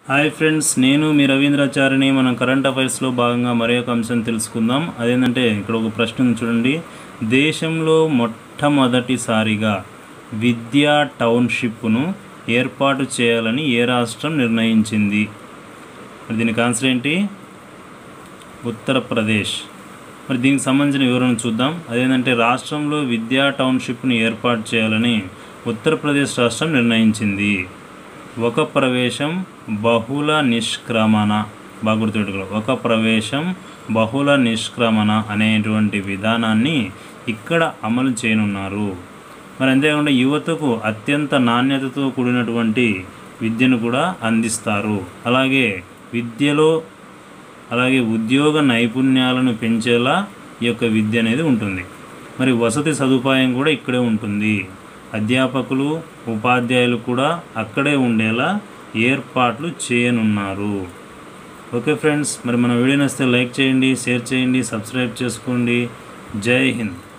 hi friends నేను మీ రవీంద్రాచారిని మనం current అఫైర్స్లో భాగంగా మరొక ఒక అంశం తెలుసుకుందాం అదేంటంటే ఇక్కడ ఒక ప్రశ్న ఉంది చూడండి దేశంలో మొట్టమొదటిసారిగా విద్యా టౌన్షిప్ను ఏర్పాటు చేయాలని ఏ రాష్ట్రం నిర్ణయించింది మరి దీనికి ఆన్సర్ ఏంటి ఉత్తరప్రదేశ్ మరి దీనికి సంబంధించిన వివరణ చూద్దాం అదేంటంటే రాష్ట్రంలో విద్యా టౌన్షిప్ను ఏర్పాటు చేయాలని ఉత్తరప్రదేశ్ రాష్ట్రం నిర్ణయించింది ఒక ప్రవేశం బహుళ నిష్క్రమణ బాగా గుర్తుపెట్టుకోవాలి ఒక ప్రవేశం బహుళ నిష్క్రమణ అనేటువంటి విధానాన్ని ఇక్కడ అమలు చేయనున్నారు మరి అంతేకాకుండా యువతకు అత్యంత నాణ్యతతో కూడినటువంటి విద్యను కూడా అందిస్తారు అలాగే విద్యలో అలాగే ఉద్యోగ నైపుణ్యాలను పెంచేలా ఈ యొక్క విద్య అనేది ఉంటుంది మరి వసతి సదుపాయం కూడా ఇక్కడే ఉంటుంది అధ్యాపకులు ఉపాధ్యాయులు కూడా అక్కడే ఉండేలా ఏర్పాట్లు చేయనున్నారు ఓకే ఫ్రెండ్స్ మరి మన వీడియో నచ్చితే లైక్ చేయండి షేర్ చేయండి సబ్స్క్రైబ్ చేసుకోండి జై హింద్